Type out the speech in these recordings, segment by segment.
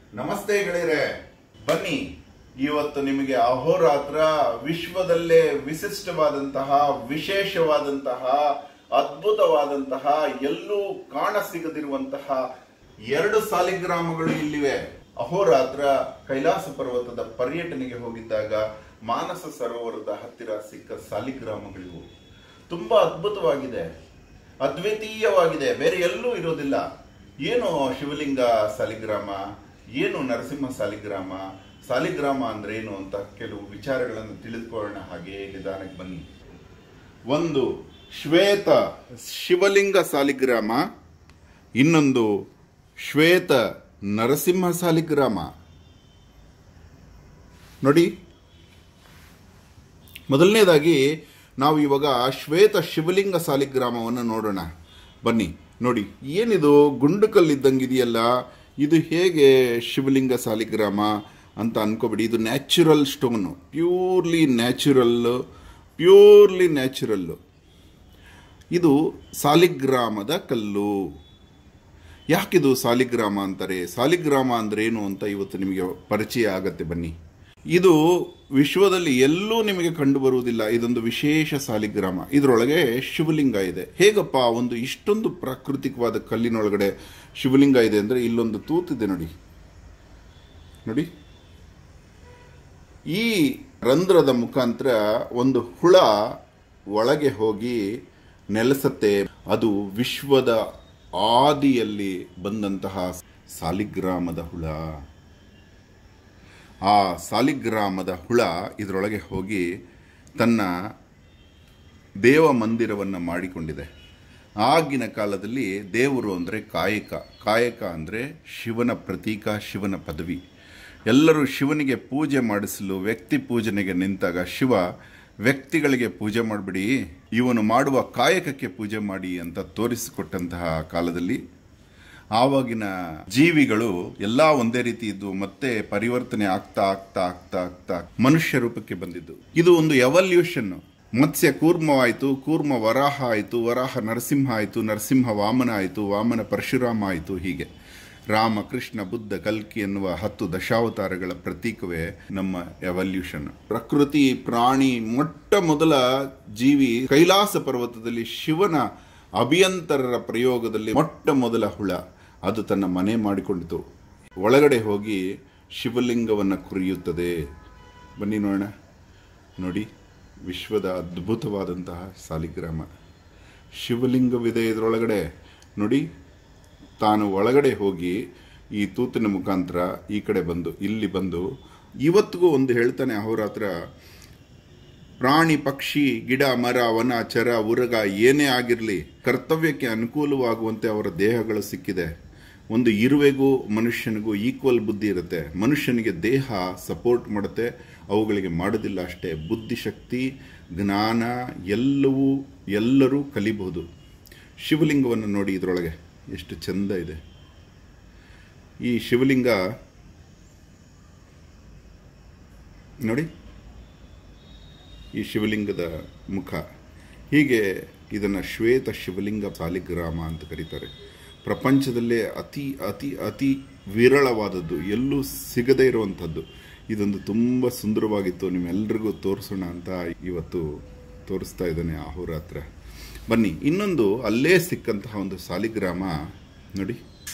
ನಮಸ್ತೆ ಗೆಳೆಯರೆ ಬನ್ನಿ ಇವತ್ತು ನಿಮಗೆ ಅಹೋರಾತ್ರ ವಿಶ್ವದಲ್ಲೇ ವಿಶಿಷ್ಟವಾದಂತಹ ವಿಶೇಷವಾದಂತಹ ಅದ್ಭುತವಾದಂತಹ ಎಲ್ಲೂ ಕಾಣ ಸಿಗದಿರುವಂತಹ ಎರಡು ಸಾಲಿಗ್ರಾಮಗಳು ಇಲ್ಲಿವೆ ಅಹೋರಾತ್ರ ಕೈಲಾಸ ಪರ್ವತದ ಪರ್ಯಟನೆಗೆ ಹೋಗಿದ್ದಾಗ ಮಾನಸ ಸರೋವರದ ಹತ್ತಿರ ಸಿಕ್ಕ ಸಾಲಿಗ್ರಾಮಗಳಿವು ತುಂಬಾ ಅದ್ಭುತವಾಗಿದೆ ಅದ್ವಿತೀಯವಾಗಿದೆ ಬೇರೆ ಎಲ್ಲೂ ಇರೋದಿಲ್ಲ ಏನು ಶಿವಲಿಂಗ ಸಾಲಿಗ್ರಾಮ ಏನು ನರಸಿಂಹ ಸಾಲಿಗ್ರಾಮ ಸಾಲಿಗ್ರಾಮ ಅಂದ್ರೆ ಏನು ಅಂತ ಕೆಲವು ವಿಚಾರಗಳನ್ನು ತಿಳಿದುಕೊಳ್ಳೋಣ ಹಾಗೆ ನಿಧಾನಕ್ಕೆ ಬನ್ನಿ ಒಂದು ಶ್ವೇತ ಶಿವಲಿಂಗ ಸಾಲಿಗ್ರಾಮ ಇನ್ನೊಂದು ಶ್ವೇತ ನರಸಿಂಹ ಸಾಲಿಗ್ರಾಮ ನೋಡಿ ಮೊದಲನೇದಾಗಿ ನಾವು ಇವಾಗ ಶ್ವೇತ ಶಿವಲಿಂಗ ಸಾಲಿಗ್ರಾಮವನ್ನು ನೋಡೋಣ ಬನ್ನಿ ನೋಡಿ ಏನಿದು ಗುಂಡು ಕಲ್ಲಿದ್ದಂಗಿದೆಯಲ್ಲ ಇದು ಹೇಗೆ ಶಿವಲಿಂಗ ಸಾಲಿಗ್ರಾಮ ಅಂತ ಅನ್ಕೋಬೇಡಿ ಇದು natural stone purely natural purely natural ಇದು ಸಾಲಿಗ್ರಾಮದ ಕಲ್ಲು ಯಾಕಿದು ಸಾಲಿಗ್ರಾಮ ಅಂತಾರೆ ಸಾಲಿಗ್ರಾಮ ಅಂದ್ರೆ ಏನು ಅಂತ ಇವತ್ತು ನಿಮಗೆ ಪರಿಚಯ ಆಗತ್ತೆ ಬನ್ನಿ ಇದು ವಿಶ್ವದಲ್ಲಿ ಎಲ್ಲೂ ನಿಮಗೆ ಕಂಡು ಬರುವುದಿಲ್ಲ ಇದೊಂದು ವಿಶೇಷ ಸಾಲಿಗ್ರಾಮ ಇದರೊಳಗೆ ಶಿವಲಿಂಗ ಇದೆ ಹೇಗಪ್ಪ ಒಂದು ಇಷ್ಟೊಂದು ಪ್ರಾಕೃತಿಕವಾದ ಕಲ್ಲಿನೊಳಗಡೆ ಶಿವಲಿಂಗ ಇದೆ ಅಂದ್ರೆ ಇಲ್ಲೊಂದು ತೂತಿದೆ ನೋಡಿ ನೋಡಿ ಈ ರಂಧ್ರದ ಮುಖಾಂತರ ಒಂದು ಹುಳ ಒಳಗೆ ಹೋಗಿ ನೆಲೆಸತ್ತೆ ಅದು ವಿಶ್ವದ ಆದಿಯಲ್ಲಿ ಬಂದಂತಹ ಸಾಲಿಗ್ರಾಮದ ಹುಳ ಆ ಸಾಲಿಗ್ರಾಮದ ಹುಳ ಇದರೊಳಗೆ ಹೋಗಿ ತನ್ನ ದೇವ ಮಂದಿರವನ್ನು ಮಾಡಿಕೊಂಡಿದೆ ಆಗಿನ ಕಾಲದಲ್ಲಿ ದೇವರು ಅಂದರೆ ಕಾಯಕ ಕಾಯಕ ಅಂದರೆ ಶಿವನ ಪ್ರತೀಕ ಶಿವನ ಪದವಿ ಎಲ್ಲರೂ ಶಿವನಿಗೆ ಪೂಜೆ ಮಾಡಿಸಲು ವ್ಯಕ್ತಿ ಪೂಜನೆಗೆ ನಿಂತಾಗ ಶಿವ ವ್ಯಕ್ತಿಗಳಿಗೆ ಪೂಜೆ ಮಾಡಬಿಡಿ ಇವನು ಮಾಡುವ ಕಾಯಕಕ್ಕೆ ಪೂಜೆ ಮಾಡಿ ಅಂತ ತೋರಿಸಿಕೊಟ್ಟಂತಹ ಕಾಲದಲ್ಲಿ ಆವಾಗಿನ ಜೀವಿಗಳು ಎಲ್ಲ ಒಂದೇ ರೀತಿ ಇದ್ದು ಮತ್ತೆ ಪರಿವರ್ತನೆ ಆಗ್ತಾ ಆಗ್ತಾ ಆಗ್ತಾ ಆಗ್ತಾ ಮನುಷ್ಯ ರೂಪಕ್ಕೆ ಬಂದಿದ್ದು ಇದು ಒಂದು ಎವಲ್ಯೂಷನ್ ಮತ್ಸ್ಯ ಕೂರ್ಮವಾಯಿತು ಕೂರ್ಮ ವರಾಹ ಆಯಿತು ವರಾಹ ನರಸಿಂಹ ಆಯಿತು ನರಸಿಂಹ ವಾಮನ ಆಯಿತು ವಾಮನ ಪರಶುರಾಮ ಆಯಿತು ಹೀಗೆ ರಾಮ ಕೃಷ್ಣ ಬುದ್ಧ ಕಲ್ಕಿ ಎನ್ನುವ ಹತ್ತು ದಶಾವತಾರಗಳ ಪ್ರತೀಕವೇ ನಮ್ಮ ಎವಲ್ಯೂಷನ್ ಪ್ರಕೃತಿ ಪ್ರಾಣಿ ಮೊಟ್ಟ ಮೊದಲ ಜೀವಿ ಕೈಲಾಸ ಪರ್ವತದಲ್ಲಿ ಶಿವನ ಅಭಿಯಂತರರ ಪ್ರಯೋಗದಲ್ಲಿ ಮೊಟ್ಟ ಮೊದಲ ಹುಳ ಅದು ತನ್ನ ಮನೆ ಮಾಡಿಕೊಂಡಿತು ಒಳಗಡೆ ಹೋಗಿ ಶಿವಲಿಂಗವನ್ನು ಕುರಿಯುತ್ತದೆ ಬನ್ನಿ ನೋಡೋಣ ನೋಡಿ ವಿಶ್ವದ ಅದ್ಭುತವಾದಂತಹ ಸಾಲಿಗ್ರಾಮ ಶಿವಲಿಂಗವಿದೆ ಇದರೊಳಗಡೆ ನೋಡಿ ತಾನು ಒಳಗಡೆ ಹೋಗಿ ಈ ತೂತಿನ ಮುಖಾಂತರ ಈ ಕಡೆ ಬಂದು ಇಲ್ಲಿ ಬಂದು ಇವತ್ತಿಗೂ ಒಂದು ಹೇಳ್ತಾನೆ ಅಹೋರಾತ್ರ ಪ್ರಾಣಿ ಪಕ್ಷಿ ಗಿಡ ಮರ ವನ ಚರ ಉರಗ ಏನೇ ಆಗಿರಲಿ ಕರ್ತವ್ಯಕ್ಕೆ ಅನುಕೂಲವಾಗುವಂತೆ ಅವರ ದೇಹಗಳು ಸಿಕ್ಕಿದೆ ಒಂದು ಇರುವೆಗೂ ಮನುಷ್ಯನಿಗೂ ಈಕ್ವಲ್ ಬುದ್ಧಿ ಇರುತ್ತೆ ಮನುಷ್ಯನಿಗೆ ದೇಹ ಸಪೋರ್ಟ್ ಮಾಡುತ್ತೆ ಅವುಗಳಿಗೆ ಮಾಡೋದಿಲ್ಲ ಅಷ್ಟೇ ಬುದ್ಧಿಶಕ್ತಿ ಜ್ಞಾನ ಎಲ್ಲವೂ ಎಲ್ಲರೂ ಕಲಿಬಹುದು ಶಿವಲಿಂಗವನ್ನು ನೋಡಿ ಇದರೊಳಗೆ ಎಷ್ಟು ಚಂದ ಇದೆ ಈ ಶಿವಲಿಂಗ ನೋಡಿ ಈ ಶಿವಲಿಂಗದ ಮುಖ ಹೀಗೆ ಇದನ್ನು ಶ್ವೇತ ಶಿವಲಿಂಗ ಸಾಲಿಗ್ರಾಮ ಅಂತ ಕರೀತಾರೆ ಪ್ರಪಂಚದಲ್ಲೇ ಅತಿ ಅತಿ ಅತಿ ವಿರಳವಾದದ್ದು ಎಲ್ಲೂ ಸಿಗದೇ ಇರುವಂಥದ್ದು ಇದೊಂದು ತುಂಬ ಸುಂದರವಾಗಿತ್ತು ನಿಮ್ಮೆಲ್ರಿಗೂ ತೋರಿಸೋಣ ಅಂತ ಇವತ್ತು ತೋರಿಸ್ತಾ ಇದ್ದಾನೆ ಅಹೋರಾತ್ರ ಬನ್ನಿ ಇನ್ನೊಂದು ಅಲ್ಲೇ ಸಿಕ್ಕಂತಹ ಒಂದು ಸಾಲಿಗ್ರಾಮ ನೋಡಿ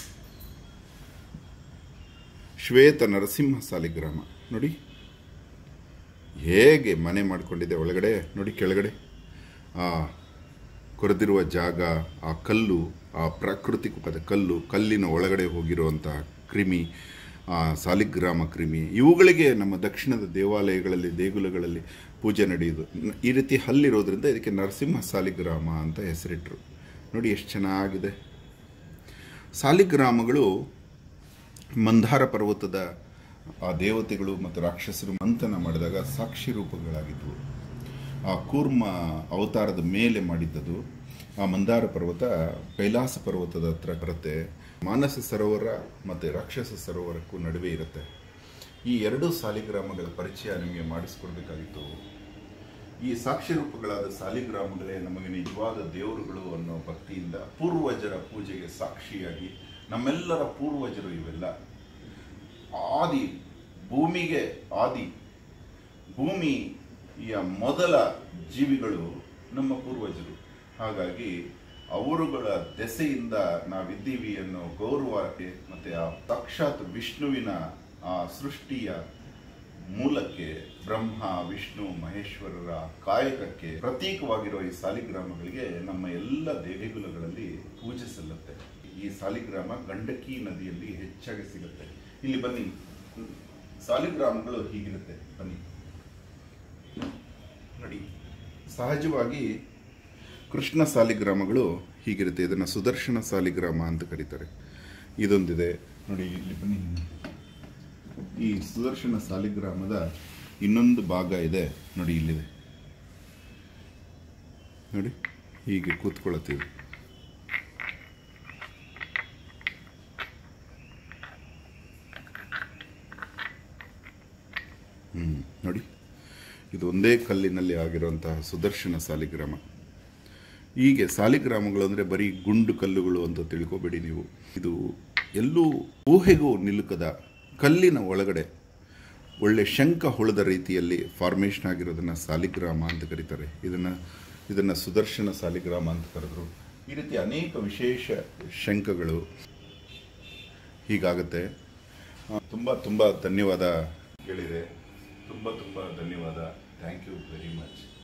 ಶ್ವೇತ ನರಸಿಂಹ ಸಾಲಿಗ್ರಾಮ ನೋಡಿ ಹೇಗೆ ಮನೆ ಮಾಡಿಕೊಂಡಿದೆ ಒಳಗಡೆ ನೋಡಿ ಕೆಳಗಡೆ ಆ ಕೊರೆದಿರುವ ಜಾಗ ಆ ಕಲ್ಲು ಆ ಪ್ರಾಕೃತಿಕವಾದ ಕಲ್ಲು ಕಲ್ಲಿನ ಒಳಗಡೆ ಹೋಗಿರುವಂತಹ ಕ್ರಿಮಿ ಆ ಸಾಲಿಗ್ರಾಮ ಕ್ರಿಮಿ ಇವುಗಳಿಗೆ ನಮ್ಮ ದಕ್ಷಿಣದ ದೇವಾಲಯಗಳಲ್ಲಿ ದೇಗುಲಗಳಲ್ಲಿ ಪೂಜೆ ನಡೆಯುವುದು ಈ ರೀತಿ ಹಲ್ಲಿರೋದ್ರಿಂದ ಇದಕ್ಕೆ ನರಸಿಂಹ ಸಾಲಿಗ್ರಾಮ ಅಂತ ಹೆಸರಿಟ್ಟರು ನೋಡಿ ಎಷ್ಟು ಚೆನ್ನಾಗಿದೆ ಸಾಲಿಗ್ರಾಮಗಳು ಮಂದಾರ ಪರ್ವತದ ಆ ದೇವತೆಗಳು ಮತ್ತು ರಾಕ್ಷಸರು ಮಂಥನ ಮಾಡಿದಾಗ ಸಾಕ್ಷಿ ರೂಪಗಳಾಗಿದ್ವು ಆ ಕೂರ್ಮ ಅವತಾರದ ಮೇಲೆ ಮಾಡಿದ್ದದು ಆ ಮಂದಾರ ಪರ್ವತ ಕೈಲಾಸ ಪರ್ವತದ ಹತ್ರ ಬರುತ್ತೆ ಮಾನಸ ಸರೋವರ ಮತ್ತು ರಾಕ್ಷಸ ಸರೋವರಕ್ಕೂ ನಡುವೆ ಇರುತ್ತೆ ಈ ಎರಡು ಸಾಲಿಗ್ರಾಮಗಳ ಪರಿಚಯ ನಿಮಗೆ ಮಾಡಿಸ್ಕೊಡ್ಬೇಕಾಗಿತ್ತು ಈ ಸಾಕ್ಷಿ ರೂಪಗಳಾದ ಸಾಲಿಗ್ರಾಮಗಳೇ ನಮಗೆ ನಿಜವಾದ ದೇವರುಗಳು ಅನ್ನೋ ಭಕ್ತಿಯಿಂದ ಪೂರ್ವಜರ ಪೂಜೆಗೆ ಸಾಕ್ಷಿಯಾಗಿ ನಮ್ಮೆಲ್ಲರ ಪೂರ್ವಜರು ಇವೆಲ್ಲ ಆದಿ ಭೂಮಿಗೆ ಆದಿ ಭೂಮಿಯ ಮೊದಲ ಜೀವಿಗಳು ನಮ್ಮ ಪೂರ್ವಜರು ಹಾಗಾಗಿ ಅವರುಗಳ ದೆಸೆಯಿಂದ ನಾವಿದ್ದೀವಿ ಅನ್ನೋ ಗೌರವ ಮತ್ತೆ ಆ ಸಾಕ್ಷಾತ್ ವಿಷ್ಣುವಿನ ಆ ಸೃಷ್ಟಿಯ ಮೂಲಕ್ಕೆ ಬ್ರಹ್ಮ ವಿಷ್ಣು ಮಹೇಶ್ವರರ ಕಾಯಕಕ್ಕೆ ಪ್ರತೀಕವಾಗಿರೋ ಈ ಸಾಲಿಗ್ರಾಮಗಳಿಗೆ ನಮ್ಮ ಎಲ್ಲ ದೇವಿಗುಲಗಳಲ್ಲಿ ಪೂಜೆ ಸಲ್ಲುತ್ತೆ ಈ ಸಾಲಿಗ್ರಾಮ ಗಂಡಕಿ ನದಿಯಲ್ಲಿ ಹೆಚ್ಚಾಗಿ ಸಿಗುತ್ತೆ ಇಲ್ಲಿ ಬನ್ನಿ ಸಾಲಿಗ್ರಾಮಗಳು ಹೀಗಿರುತ್ತೆ ಬನ್ನಿ ನೋಡಿ ಸಹಜವಾಗಿ ಕೃಷ್ಣ ಸಾಲಿಗ್ರಾಮಗಳು ಹೀಗಿರುತ್ತೆ ಇದನ್ನು ಸುದರ್ಶನ ಸಾಲಿಗ್ರಾಮ ಅಂತ ಕರೀತಾರೆ ಇದೊಂದಿದೆ ನೋಡಿ ಇಲ್ಲಿ ಬನ್ನಿ ಈ ಸುದರ್ಶನ ಸಾಲಿಗ್ರಾಮದ ಇನ್ನೊಂದು ಭಾಗ ಇದೆ ನೋಡಿ ಇಲ್ಲಿದೆ ನೋಡಿ ಹೀಗೆ ಕೂತ್ಕೊಳತ್ತೀವಿ ಹ್ಮ್ ನೋಡಿ ಇದು ಒಂದೇ ಕಲ್ಲಿನಲ್ಲಿ ಆಗಿರುವಂತಹ ಸುದರ್ಶನ ಸಾಲಿಗ್ರಾಮ ಹೀಗೆ ಸಾಲಿಗ್ರಾಮಗಳು ಅಂದರೆ ಬರೀ ಗುಂಡು ಕಲ್ಲುಗಳು ಅಂತ ತಿಳ್ಕೊಬೇಡಿ ನೀವು ಇದು ಎಲ್ಲೂ ಊಹೆಗೂ ನಿಲುಕದ ಕಲ್ಲಿನ ಒಳಗಡೆ ಒಳ್ಳೆ ಶಂಖ ಹೊಳೆದ ರೀತಿಯಲ್ಲಿ ಫಾರ್ಮೇಷನ್ ಆಗಿರೋದನ್ನು ಸಾಲಿಗ್ರಾಮ ಅಂತ ಕರೀತಾರೆ ಇದನ್ನು ಇದನ್ನು ಸುದರ್ಶನ ಸಾಲಿಗ್ರಾಮ ಅಂತ ಕರೆದ್ರು ಈ ರೀತಿ ಅನೇಕ ವಿಶೇಷ ಶಂಖಗಳು ಹೀಗಾಗುತ್ತೆ ತುಂಬ ತುಂಬ ಧನ್ಯವಾದ ಹೇಳಿದೆ ತುಂಬ ತುಂಬ ಧನ್ಯವಾದ ಥ್ಯಾಂಕ್ ಯು ವೆರಿ ಮಚ್